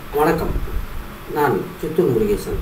வணக்கம் நான் சித்தூர் முருகேசன்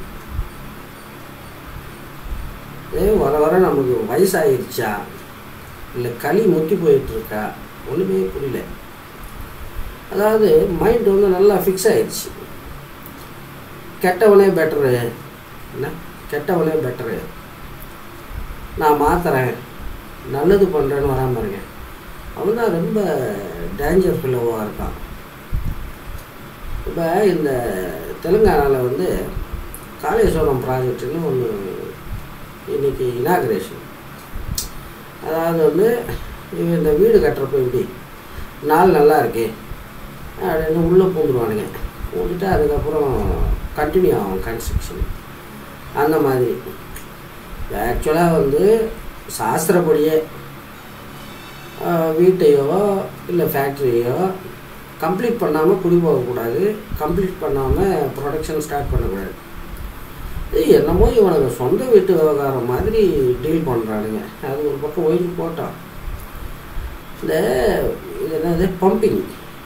ஏ வர வர நமக்கு வயசாயிருச்சா இல்லை களி முத்தி போயிட்டுருக்கா ஒன்றுமே புரியல அதாவது மைண்ட் வந்து நல்லா ஃபிக்ஸ் ஆயிடுச்சு கெட்டவனே பெட்டரு என்ன கெட்டவனே பெட்டரு நான் மாத்துறேன் நல்லது பண்ணுறேன்னு வராமல் இருக்கேன் அவன் தான் ரொம்ப டேஞ்சர் ஃபில்லோவாக இருக்கான் இப்போ இந்த தெலுங்கானாவில் வந்து காளேஸ்வரம் ப்ராஜெக்ட்னு ஒன்று இன்னைக்கு இனாகரேஷன் அதாவது வந்து இவன் இந்த வீடு கட்டுறப்ப எப்படி நாள் நல்லா இருக்கே அப்படின்னு உள்ளே பூந்துருவானுங்க பூந்துட்டு அதுக்கப்புறம் கண்டினியூ ஆகும் கன்ஸ்ட்ரக்ஷன் அந்த மாதிரி ஆக்சுவலாக வந்து சாஸ்திரப்படியே ஆஹ், வீட்டையோ இல்லை ஃபேக்ட்ரியோ கம்ப்ளீட் பண்ணாமல் குடி போகக்கூடாது கம்ப்ளீட் பண்ணாமல் ப்ரொடக்ஷன் ஸ்டார்ட் பண்ணக்கூடாது இது என்னமோ இவனுங்க சொந்த வீட்டு விவகாரம் மாதிரி டீல் பண்ணுறானுங்க அது ஒரு பக்கம் ஒயிட் போட்டோம் இந்த இது என்னது பம்பிங்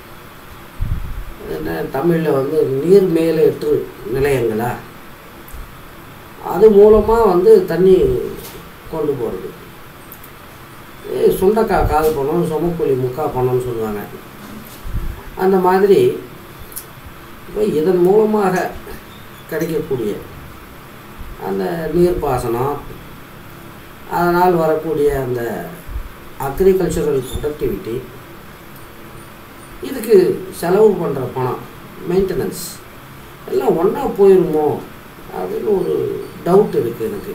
என்ன தமிழில் வந்து நீர் மேலேற்று நிலையங்களா அது மூலமாக வந்து தண்ணி கொண்டு போகிறது சுண்டக்காய் கால் பணம் சுமக்கூலி முக்கா பணம்னு சொல்லுவாங்க அந்த மாதிரி இப்போ இதன் மூலமாக கிடைக்கக்கூடிய அந்த நீர்ப்பாசனம் அதனால் வரக்கூடிய அந்த அக்ரிகல்ச்சரல் ப்ரொடக்டிவிட்டி இதுக்கு செலவு பண்ணுற பணம் மெயின்டெனன்ஸ் எல்லாம் ஒன்றா போயிருமோ அப்படின்னு ஒரு டவுட் இருக்குது எனக்கு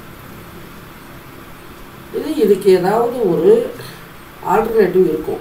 இது இதுக்கு ஏதாவது ஒரு ஆல்டர்னேட்டிவ் இருக்கும்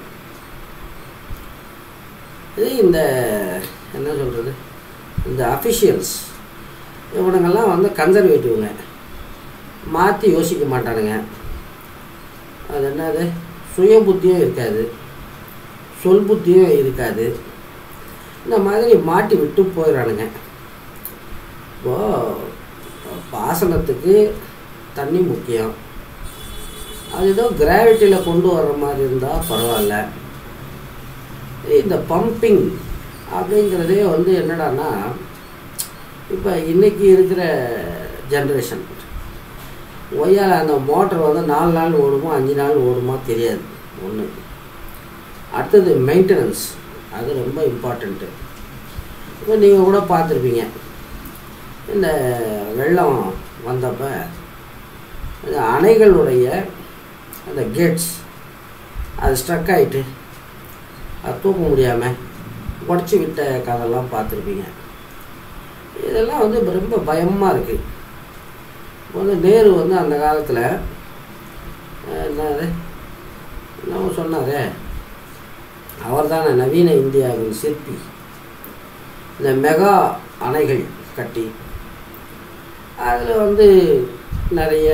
இது இந்த என்ன சொல்கிறது இந்த அஃபிஷியல்ஸ் இவனுங்கெல்லாம் வந்து கன்சர்வேட்டிவ்ங்க மாற்றி யோசிக்க மாட்டானுங்க அது என்னது சுய புத்தியும் இருக்காது சொல் புத்தியும் இருக்காது இந்த மாதிரி மாட்டி விட்டு போயிடறானுங்க இப்போது பாசனத்துக்கு தண்ணி முக்கியம் அது ஏதோ கிராவிட்டியில் கொண்டு வர்ற மாதிரி இருந்தால் பரவாயில்ல இந்த பம்பிங் அப்படிங்கிறதே வந்து என்னடான்னா இப்போ இன்றைக்கி இருக்கிற ஜென்ரேஷன் ஒய்யால் அந்த மோட்டர் வந்து நாலு நாள் ஓடுமோ அஞ்சு நாள் ஓடுமோ தெரியாது ஒன்று அடுத்தது மெயின்டெனன்ஸ் அது ரொம்ப இம்பார்ட்டண்ட்டு இப்போ நீங்கள் கூட பார்த்துருப்பீங்க இந்த வெள்ளம் வந்தப்போ இந்த அணைகளுடைய அந்த கேட்ஸ் அது ஸ்ட்ரக் ஆகிட்டு அது தூக்க முடியாமல் உடச்சி விட்ட கதைலாம் பார்த்துருப்பீங்க இதெல்லாம் வந்து இப்ப ரொம்ப பயமாக இருக்குது இப்போ வந்து நேரு வந்து அந்த காலத்தில் என்னது என்னவோ சொன்னாரே அவர் தானே நவீன இந்தியாவின் சிற்பி இந்த மெகா அணைகள் கட்டி அதில் வந்து நிறைய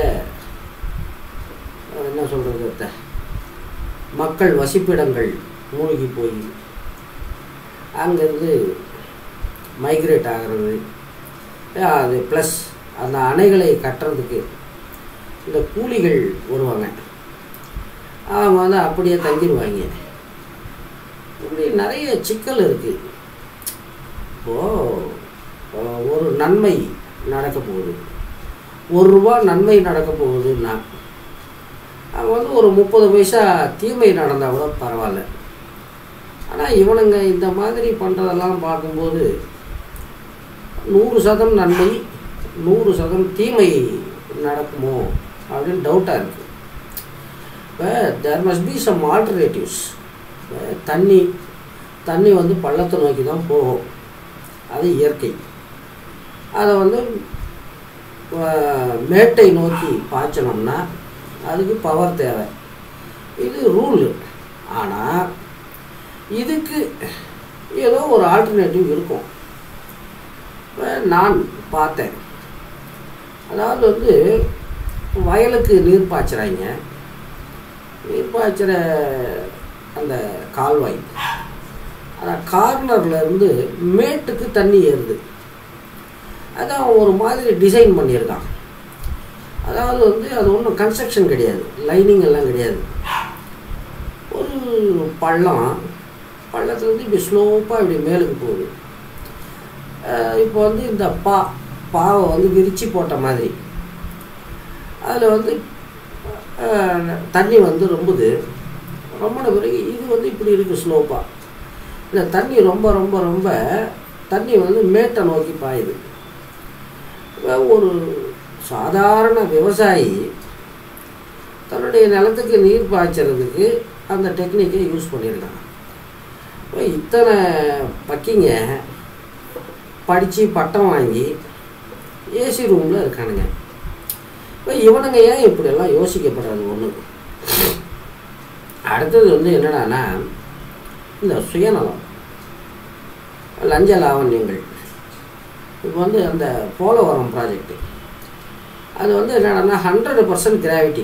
அஹ், என்ன சொல்கிறது மக்கள் வசிப்பிடங்கள் மூழ்கி போய் அங்கேருந்து மைக்ரேட் ஆகிறது அஹ், அது ப்ளஸ் அந்த அணைகளை கட்டுறதுக்கு இந்த கூலிகள் வருவாங்க அவங்க வந்து அப்படியே தங்கிடுவாங்க இப்படி நிறைய சிக்கல் இருக்குது இப்போது ஒரு நன்மை நடக்க போகுது ஒரு ரூபா நன்மை நடக்க போகுதுன்னா அவங்க வந்து ஒரு முப்பது பைசா தீமை நடந்தால் கூட பரவாயில்ல ஆனால் இவனுங்க இந்த மாதிரி பண்ணுறதெல்லாம் பார்க்கும்போது நூறு சதம் நன்மை நூறு சதம் தீமை நடக்குமோ அப்படின்னு டவுட்டாக இருக்குது இப்போ there must be some alternatives தண்ணி தண்ணி வந்து பள்ளத்தை நோக்கி தான் போகும் அது இயற்கை அதை வந்து அஹ், மேட்டை நோக்கி பாய்ச்சணும்னா அதுக்கு பவர் தேவை இது ரூல் ஆனால் இதுக்கு ஏதோ ஒரு ஆல்டர்னேட்டிவ் இருக்கும் இப்ப நான் பார்த்தேன் அதாவது வந்து வயலுக்கு நீர் பாய்ச்சுறாங்க நீர் பாய்ச்சுற அந்த கால்வாய் அந்த கார்னர்ல இருந்து மேட்டுக்கு தண்ணி ஏறுது அதான் ஒரு மாதிரி டிசைன் பண்ணியிருக்கான் அதாவது வந்து அது ஒன்றும் கன்ஸ்ட்ரக்ஷன் கிடையாது லைனிங் எல்லாம் கிடையாது ஒரு பள்ளம் பள்ளத்துலேருந்து இப்படி ஸ்லோப்பாக இப்படி மேலுக்கு போகுது அஹ் இப்போ வந்து இந்த பா பாவை வந்து விரிச்சு போட்ட மாதிரி அதில் வந்து அஹ், தண்ணி வந்து ரொம்புது ரொம்பின பிறகு இது வந்து இப்படி இருக்குது ஸ்லோப்பாக இந்த தண்ணி ரொம்ப ரொம்ப ரொம்ப தண்ணி வந்து மேட்டை நோக்கி பாயுது இப்ப ஒரு சாதாரண விவசாயி தன்னுடைய நிலத்துக்கு நீர் பாய்ச்சறதுக்கு அந்த டெக்னிக்கை யூஸ் பண்ணியிருக்கான் இப்போ இத்தனை பக்கிங்க படித்து பட்டம் வாங்கி ஏசி ரூமில் இருக்கானுங்க இப்போ இவனுங்க ஏன் இப்படியெல்லாம் யோசிக்கப்படாது ஒன்று அடுத்தது வந்து என்னடான்னா இந்த சுயநலம் லஞ்ச லாவண்யங்கள் இப்போ வந்து அந்த போலவரம் ப்ராஜெக்ட்டு அது வந்து என்னடான்னா ஹண்ட்ரட் பர்சன்ட் கிராவிட்டி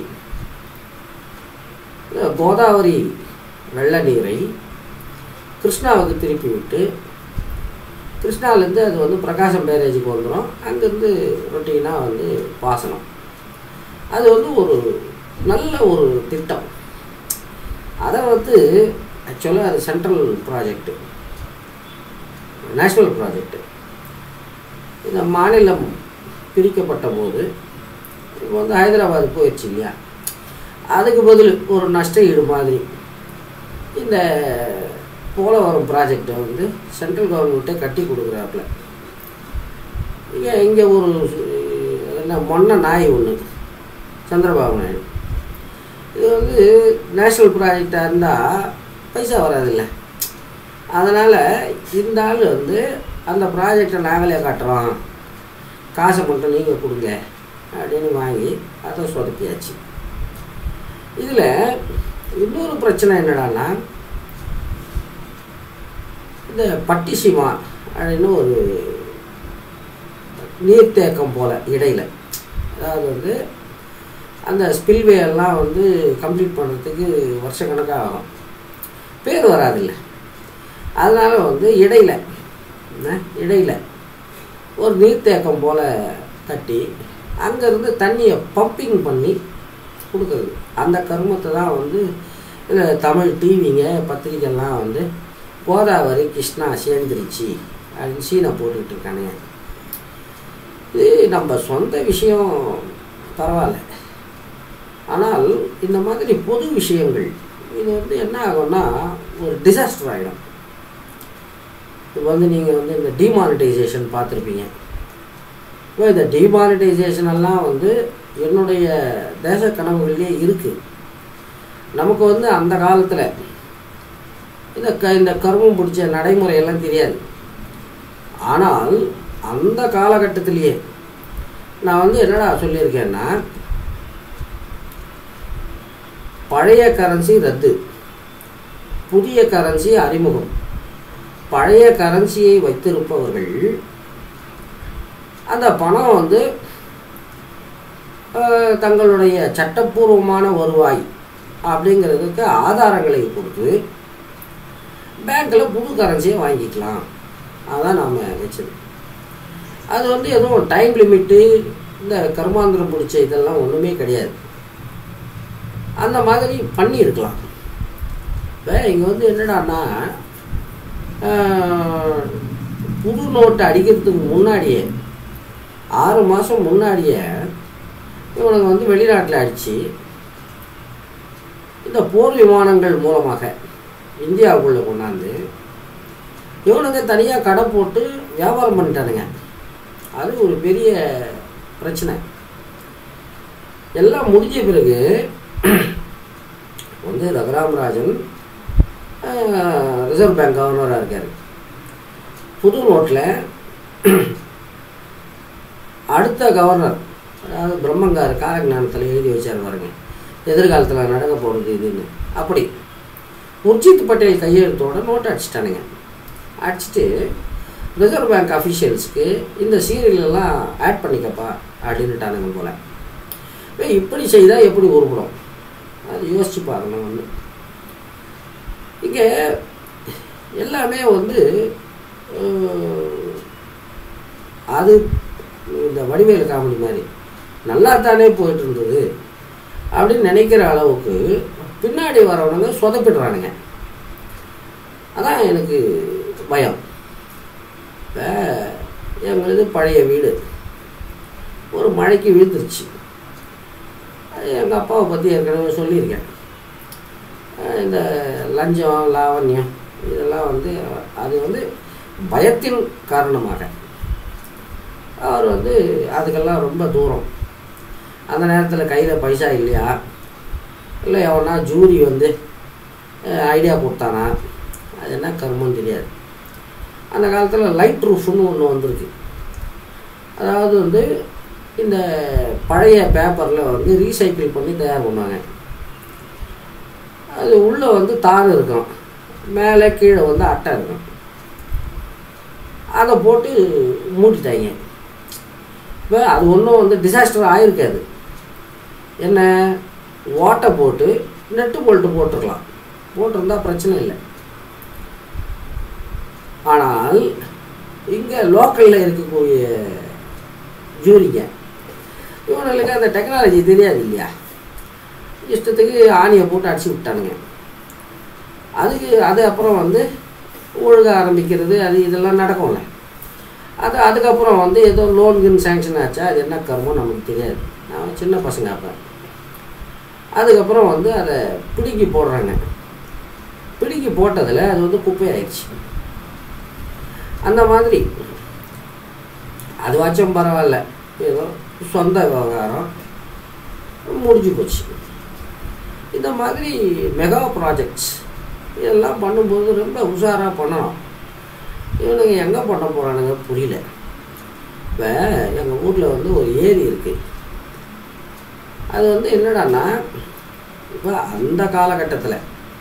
கோதாவரி வெள்ள நீரை கிருஷ்ணாவுக்கு திருப்பி விட்டு கிருஷ்ணாலேருந்து அது வந்து பிரகாசம் பேரேஜுக்கு வந்துடும் அங்கேருந்து ரொட்டீனாக வந்து பாசனம் அது வந்து ஒரு நல்ல ஒரு திட்டம் அதை வந்து ஆக்சுவலாக அது சென்ட்ரல் ப்ராஜெக்ட்டு நேஷ்னல் ப்ராஜெக்ட்டு இந்த மாநிலம் பிரிக்கப்பட்ட போது இப்போ வந்து ஹைதராபாத் போயிடுச்சு இல்லையா அதுக்கு பதில் ஒரு நஷ்ட ஈடு மாதிரி இந்த போலவரம் ப்ராஜெக்டை வந்து சென்ட்ரல் கவர்மெண்ட்டே கட்டி கொடுக்குறாப்புல இங்கே இங்கே ஒரு சு- என்ன மொன்ன நாய் ஒன்று சந்திரபாபு நாயுடு இது வந்து நேஷ்னல் ப்ராஜெக்டாக இருந்தால் பைசா வராதில்ல அதனால் இந்த ஆள் வந்து அந்த ப்ராஜெக்டை நாங்களே காட்டுறோம் காசை மட்டும் நீங்கள் கொடுங்க அப்படின்னு வாங்கி அதை சொதப்பியாச்சு இதில் இன்னொரு பிரச்சனை என்னடான்னா இந்த பட்டிசிமா அப்படின்னு ஒரு நீர்த்தேக்கம் போல் இடையில அதாவது வந்து அந்த ஸ்பில்வே எல்லாம் வந்து கம்ப்ளீட் பண்ணுறதுக்கு வருஷக்கணக்காக ஆகும் பேர் வராதில்ல அதனால் வந்து இடையில என்ன இடையில ஒரு நீர்த்தேக்கம் போல் கட்டி அங்கேருந்து தண்ணியை பம்பிங் பண்ணி கொடுக்குறது அந்த கருமத்தை தான் வந்து இந்த தமிழ் டிவிங்க பத்திரிக்கைலாம் வந்து கோதாவரி கிருஷ்ணா சேர்ந்துருச்சு அப்படின்னு சீனை போட்டுக்கிட்டு இருக்கானுங்க இது நம்ம சொந்த விஷயம் பரவாயில்ல ஆனால் இந்த மாதிரி பொது விஷயங்கள் இது வந்து என்ன ஆகும்னா ஒரு டிசாஸ்டர் ஆகிடும் இப்போ வந்து நீங்கள் வந்து இந்த டிமானிட்டைசேஷன் பார்த்துருப்பீங்க இப்போ இந்த டிமானிட்டைசேஷன் எல்லாம் வந்து என்னுடைய தேச கனவுகளிலே இருக்குது நமக்கு வந்து அந்த காலத்தில் இந்த க இந்த கருமம் பிடிச்ச நடைமுறையெல்லாம் தெரியாது ஆனால் அந்த காலகட்டத்திலேயே நான் வந்து என்னடா சொல்லியிருக்கேன்னா பழைய கரன்சி ரத்து புதிய கரன்சி அறிமுகம் பழைய கரன்சியை வைத்திருப்பவர்கள் அந்த பணம் வந்து அஹ், தங்களுடைய சட்டப்பூர்வமான வருவாய் அப்படிங்கிறதுக்கு ஆதாரங்களை கொடுத்து பேங்க்கில் புது கரன்சியை வாங்கிக்கலாம் அதான் நாம் வச்சது அது வந்து எதுவும் டைம் லிமிட்டு இந்த கர்மாந்திரம் பிடிச்ச இதெல்லாம் ஒன்றுமே கிடையாது அந்த மாதிரி பண்ணியிருக்கலாம் இப்போ இங்கே வந்து என்னடான்னா ஆஹ், புது நோட்டு அடிக்கிறதுக்கு முன்னாடியே ஆறு மாதம் முன்னாடியே இவனுங்க வந்து வெளிநாட்டில் அடித்து இந்த போர் விமானங்கள் மூலமாக இந்தியாவுக்குள்ளே கொண்டாந்து இவனுங்க தனியாக கடை போட்டு வியாபாரம் பண்ணிட்டானுங்க அது ஒரு பெரிய பிரச்சனை எல்லாம் முடிஞ்ச பிறகு வந்து ரகுராமராஜன் ஆஹ், ரிசர்வ் பேங்க் கவர்னராக இருக்கார் புது நோட்டில் அடுத்த கவர்னர் அதாவது பிரம்மங்கார் காலஞானத்தில் எழுதி வச்சார் பாருங்க எதிர்காலத்தில் நடக்க போகிறது இதுன்னு அப்படி உர்ஜித் பட்டேல் கையெழுத்தோட நோட் அடிச்சிட்டானுங்க அடிச்சுட்டு ரிசர்வ் பேங்க் அஃபிஷியல்ஸ்க்கு இந்த serial எல்லாம் ஆட் பண்ணிக்கப்பா அப்படின்னுட்டானுங்க போல இப்போ இப்படி செய்தால் எப்படி உருப்படும் அது யோசிச்சு பார்க்கணும் ஒன்று இங்கே எல்லாமே வந்து அஹ், அது இந்த வடிவேலு காமெடி மாதிரி நல்லா தானே போயிட்டு இருந்தது அப்படின்னு நினைக்கிற அளவுக்கு பின்னாடி வரவனுங்க சொதப்பிடுறானுங்க அதான் எனக்கு பயம் இப்போ எங்களுது பழைய வீடு ஒரு மழைக்கு விழுந்துருச்சு எங்கள் அப்பாவை பற்றி ஏற்கனவே சொல்லியிருக்கேன் அஹ் இந்த லஞ்சம் லாவண்யம் இதெல்லாம் வந்து அது வந்து பயத்தின் காரணமாக அவர் வந்து அதுக்கெல்லாம் ரொம்ப தூரம் அந்த நேரத்தில் கையில் பைசா இல்லையா இல்லை எவனா ஜூரி வந்து ஐடியா கொடுத்தானா அது என்ன கர்மம் தெரியாது அந்த காலத்தில் லைட் ரூஃப்னு ஒன்று வந்திருக்கு அதாவது வந்து இந்த பழைய பேப்பரில் வந்து ரீசைக்கிள் பண்ணி தயார் பண்ணுவாங்க அது உள்ளே வந்து தார் இருக்கும் மேலே கீழே வந்து அட்டை இருக்கும் அதை போட்டு மூடிட்டாங்க இப்போ அது ஒன்றும் வந்து டிசாஸ்டர் ஆகிருக்காது என்ன ஓட்டை போட்டு நெட்டு போல்ட்டு போட்டிருக்கலாம் போட்டிருந்தா பிரச்சனை இல்லை ஆனால் இங்கே லோக்கலில் இருக்கக்கூடிய ஜூரிங்க இவனுங்களுக்கு அந்த டெக்னாலஜி தெரியாது இல்லையா இஷ்டத்துக்கு ஆணியை போட்டு அடிச்சு விட்டானுங்க அதுக்கு அது அப்புறம் வந்து ஒழுக ஆரம்பிக்கிறது அது இதெல்லாம் நடக்கும்ல அது அதுக்கப்புறம் வந்து ஏதோ லோன் கின் சேங்ஷன் ஆச்சா அது என்ன கர்மம் நமக்கு தெரியாது நான் சின்ன பசங்க அப்போ அதுக்கப்புறம் வந்து அதை பிடுங்கி போடுறாங்க பிடுங்கி போட்டதில் அது வந்து குப்பையாயிடுச்சு அந்த மாதிரி அதுவாச்சும் பரவாயில்ல ஏதோ சொந்த விவகாரம் முடிஞ்சு போச்சு இந்த மாதிரி மெகா ப்ராஜெக்ட்ஸ் இதெல்லாம் பண்ணும்போது ரொம்ப உஷாராக பண்ணணும் இவனுங்க எங்கே பண்ண போகிறானுங்க புரியல இப்போ எங்கள் ஊரில் வந்து ஒரு ஏரி இருக்குது அது வந்து என்னடான்னா இப்போ அந்த காலகட்டத்தில்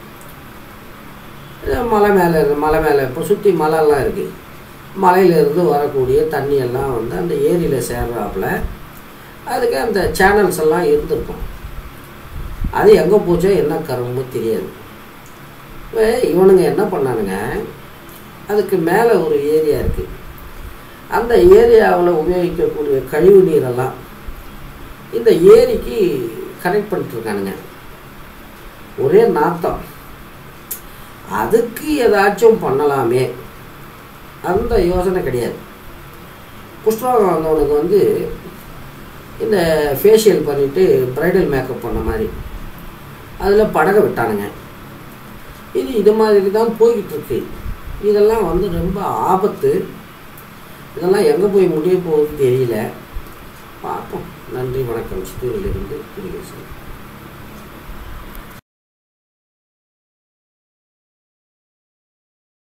மலை மேலே மலை மேலே இப்போ சுற்றி மலைலாம் இருக்குது மலையிலேருந்து வரக்கூடிய தண்ணியெல்லாம் வந்து அந்த ஏரியில் சேர்றாப்புல அதுக்கு அந்த சேனல்ஸ் எல்லாம் இருந்திருக்கும் அது எங்கே போச்சோ என்ன கரும்பு தெரியாது இப்போ இவனுங்க என்ன பண்ணானுங்க அதுக்கு மேலே ஒரு ஏரியா இருக்குது அந்த ஏரியாவில் உபயோகிக்கக்கூடிய கழிவு நீரெல்லாம் இந்த ஏரிக்கு கனெக்ட் பண்ணிட்டுருக்கானுங்க ஒரே நாத்தம் அதுக்கு ஏதாச்சும் பண்ணலாமே அந்த யோசனை கிடையாது குஷ்டரோகம் வந்தவனுக்கு வந்து இந்த ஃபேஷியல் பண்ணிவிட்டு ப்ரைடல் மேக்கப் பண்ண மாதிரி அதில் படக விட்டானுங்க இது இது மாதிரி தான் போய்கிட்டு இருக்கு இதெல்லாம் வந்து ரொம்ப ஆபத்து இதெல்லாம் எங்கே போய் முடிய போகுதுன்னு தெரியல பார்ப்போம் நன்றி வணக்கம் சித்தூரிலிருந்து முருகேசன்